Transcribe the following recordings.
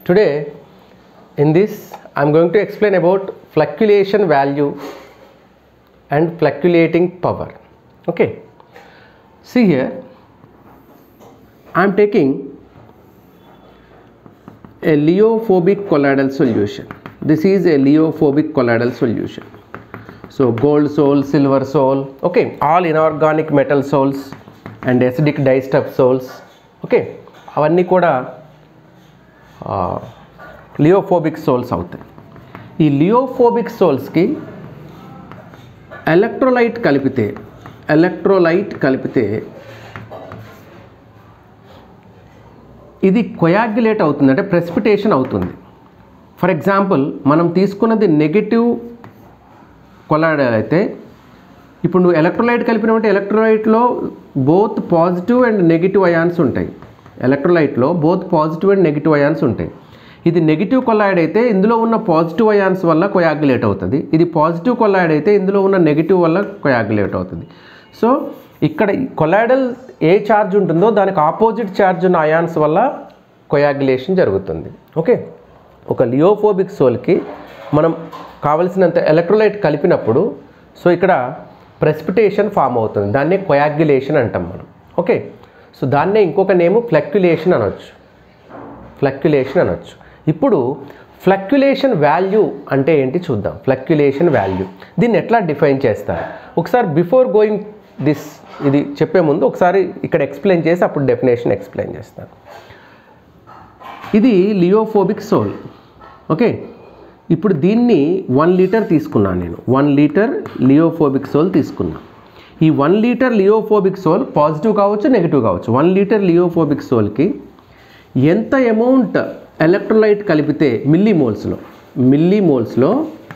Today, in this, I am going to explain about flocculation value and flocculating power. Okay. See here, I am taking a leophobic colloidal solution. This is a leophobic colloidal solution. So gold soul, silver soul, okay, all inorganic metal sols and acidic distuff sols, okay, అవన్నీ కూడా lyophobic sols అవుతాయి ఈ lyophobic సోల్స్కి electrolyte కలిపితే electrolyte కలిపితే ఇది కొయాగ్యులేట్ అవుతుంది అంటే ప్రెసిపిటేషన్ అవుతుంది ఫర్ ఎగ్జాంపుల్ మనం తీసుకున్నది నెగిటివ్ కొలాయిడ్ అయితే ఇప్పుడు నువ్వు ఎలక్ట్రోలైట్ కలిపినప్పుడు ఎలక్ట్రోలైట్లో both positive and negative ions ఉంటాయి ఎలక్ట్రోలైట్లో both positive and negative ions ఉంటాయి ఇది నెగిటివ్ కొలాయిడ్ అయితే ఇందులో ఉన్న పాజిటివ్ అయాన్స్ వల్ల కొయాగ్యులేట్ అవుతుంది ఇది పాజిటివ్ కొలాయిడ్ అయితే ఇందులో ఉన్న నెగిటివ్ వల్ల కొయాగ్యులేట్ అవుతుంది సో ఇక్కడ కొలాయిడల్ ఏ ఛార్జ్ ఉంటుందో దానికి ఆపోజిట్ ఛార్జ్ ఉన్న అయాన్స్ వల్ల కొయాగ్యులేషన్ జరుగుతుంది ఓకే ఒక లియోఫోబిక్ సోల్కి మనం కావలసినంత ఎలక్ట్రోలైట్ కలిపినప్పుడు సో ఇక్కడ ప్రెసిపిటేషన్ ఫామ్ అవుతుంది దాన్నే కొయాగ్యులేషన్ అంటాం మనం ఓకే సో దాన్నే ఇంకొక నేము ఫ్లక్యులేషన్ అనొచ్చు ఫ్లక్యులేషన్ అనొచ్చు ఇప్పుడు ఫ్లక్యులేషన్ వాల్యూ అంటే ఏంటి చూద్దాం ఫ్లక్యులేషన్ వాల్యూ దీన్ని ఎట్లా డిఫైన్ చేస్తారు ఒకసారి బిఫోర్ గోయింగ్ దిస్ ఇది చెప్పే ముందు ఒకసారి ఇక్కడ ఎక్స్ప్లెయిన్ చేసి అప్పుడు డెఫినేషన్ ఎక్స్ప్లెయిన్ చేస్తాను ఇది లియోఫోబిక్ సోల్ ఓకే ఇప్పుడు దీన్ని వన్ లీటర్ తీసుకున్నాను నేను వన్ లీటర్ లియోఫోబిక్ సోల్ తీసుకున్నా ఈ one litre lyophobic sol positive కావచ్చు నెగిటివ్ కావచ్చు వన్ లీటర్ లియోఫోబిక్ సోల్కి ఎంత అమౌంట్ ఎలక్ట్రోలైట్ కలిపితే మిల్లీ మోల్స్లో మిల్లీ మోల్స్లో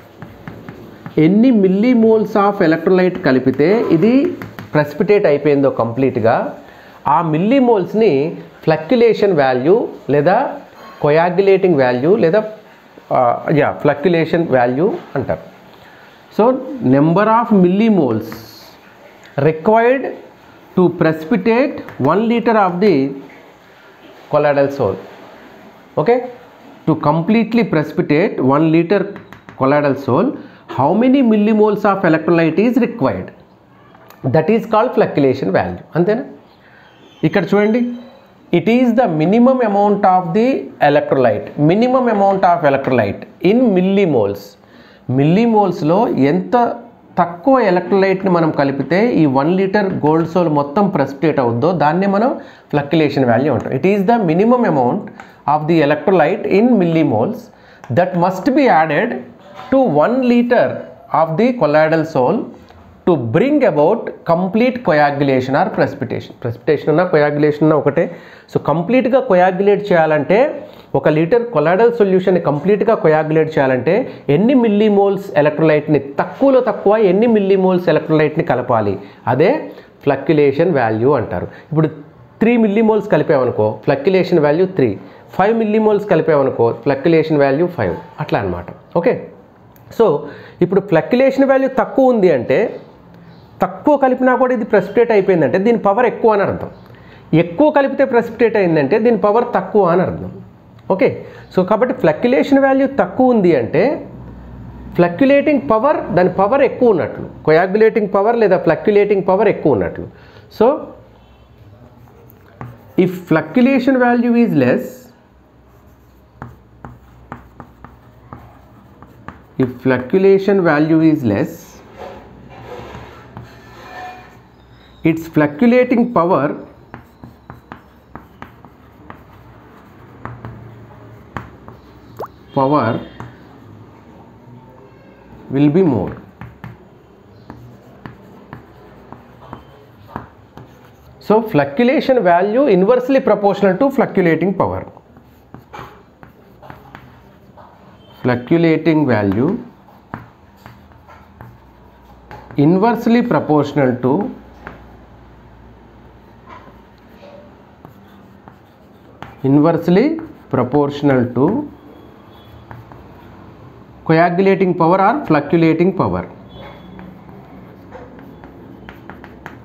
ఎన్ని మిల్లీ మోల్స్ ఆఫ్ ఎలక్ట్రోలైట్ కలిపితే ఇది ప్రెసిపిటేట్ అయిపోయిందో కంప్లీట్గా ఆ మిల్లీ మోల్స్ని ఫ్లక్యులేషన్ వాల్యూ లేదా కొయాగ్యులేటింగ్ వాల్యూ లేదా యా ఫ్లక్యులేషన్ వాల్యూ అంటారు so number of millimoles required to precipitate one litre of the colloidal soul okay to completely precipitate 1 liter colloidal soul how many millimoles of electrolyte is required that is called flocculation value అంతేనా ఇక్కడ చూడండి it is the minimum amount of the electrolyte minimum amount of electrolyte in millimoles మిల్లీమోల్స్లో ఎంత తక్కువ ఎలక్ట్రోలైట్ని మనం కలిపితే ఈ వన్ లీటర్ గోల్డ్ సోల్ మొత్తం ప్రెసిపిటేట్ అవుద్దో దాన్ని మనం ఫ్లక్యులేషన్ వాల్యూ అంటాం it is the minimum amount of the electrolyte in millimoles that must be added to one litre of the colloidal sol to bring about complete coagulation or precipitation precipitation అన్న coagulation అన్న ఒకటే so కంప్లీట్గా కొయాగ్యులేట్ చేయాలంటే ఒక litre colloidal సొల్యూషన్ని కంప్లీట్గా కొయాగ్యులేట్ చేయాలంటే ఎన్ని millimoles ఎలక్ట్రోలైట్ని తక్కువలో తక్కువ ఎన్ని మిల్లీమోల్స్ ఎలక్ట్రోలైట్ని కలపాలి అదే ఫ్లక్యులేషన్ వాల్యూ అంటారు ఇప్పుడు త్రీ మిల్లీమోల్స్ కలిపామనుకో flocculation value three five millimoles కలిపామనుకో ఫ్లక్యులేషన్ వాల్యూ ఫైవ్ అట్లా అనమాట ఓకే సో ఇప్పుడు ఫ్లక్యులేషన్ వాల్యూ తక్కువ ఉంది అంటే తక్కువ కలిపినా కూడా ఇది ప్రెసిపిటేట్ అయిపోయిందంటే దీని పవర్ ఎక్కువ అని అర్థం ఎక్కువ కలిపితే ప్రెసిపిటేట్ అయిందంటే దీని పవర్ తక్కువ అని అర్థం ఓకే సో కాబట్టి ఫ్లక్యులేషన్ వాల్యూ తక్కువ ఉంది అంటే ఫ్లక్యులేటింగ్ పవర్ దాని పవర్ ఎక్కువ ఉన్నట్లు కొయాగ్యులేటింగ్ పవర్ లేదా ఫ్లక్యులేటింగ్ పవర్ ఎక్కువ ఉన్నట్లు so if flocculation value is less if flocculation value is less its flocculating power power will be more so flocculation value inversely proportional to flocculating power flocculating value inversely proportional to inversely proportional to coagulating power or flocculating power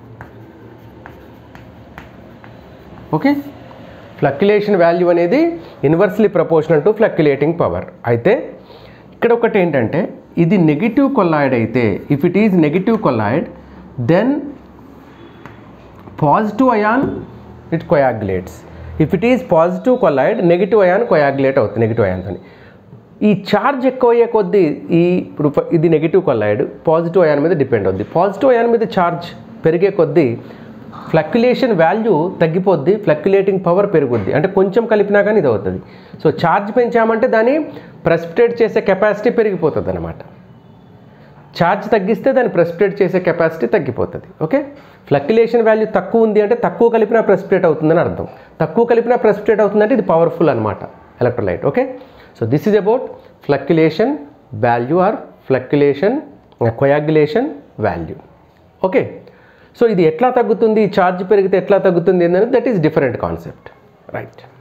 okay flocculation value అనేది inversely proportional to flocculating power అయితే ఇక్కడ ఒకటి ఏంటంటే ఇది negative colloid అయితే if it is negative colloid then positive ion it coagulates if it is positive colloid negative ion coagulate అవుతుంది negative అయాన్తో ఈ charge ఎక్కువ అయ్యే కొద్దీ ఈ ఇప్పుడు ఫ- ఇది నెగిటివ్ కొల్లాయిడ్ పాజిటివ్ అయాన్ మీద డిపెండ్ అవుద్ది పాజిటివ్ అయాన్ మీద ఛార్జ్ పెరిగే కొద్దీ ఫ్లక్యులేషన్ వాల్యూ తగ్గిపోద్ది ఫ్లక్యులేటింగ్ పవర్ పెరుగుద్ది అంటే కొంచెం కలిపినా కానీ ఇది అవుతుంది సో ఛార్జ్ పెంచామంటే దాన్ని ప్రెసిపిటేట్ చేసే కెపాసిటీ పెరిగిపోతుంది అనమాట ఛార్జ్ తగ్గిస్తే దాన్ని ప్రెసిపిటేట్ చేసే కెపాసిటీ తగ్గిపోతుంది ఓకే ఫ్లక్యులేషన్ వాల్యూ తక్కువ ఉంది అంటే తక్కువ కలిపినా ప్రెసిపిటేట్ అవుతుందని అర్థం తక్కువ కలిపినా ప్రెసిపిటేట్ అవుతుందంటే ఇది పవర్ఫుల్ అనమాట electrolyte okay so this is about flocculation value or flocculation coagulation value okay so ఇది ఎట్లా తగ్గుతుంది ఛార్జ్ పెరిగితే ఎట్లా తగ్గుతుంది ఏంటంటే that is different concept right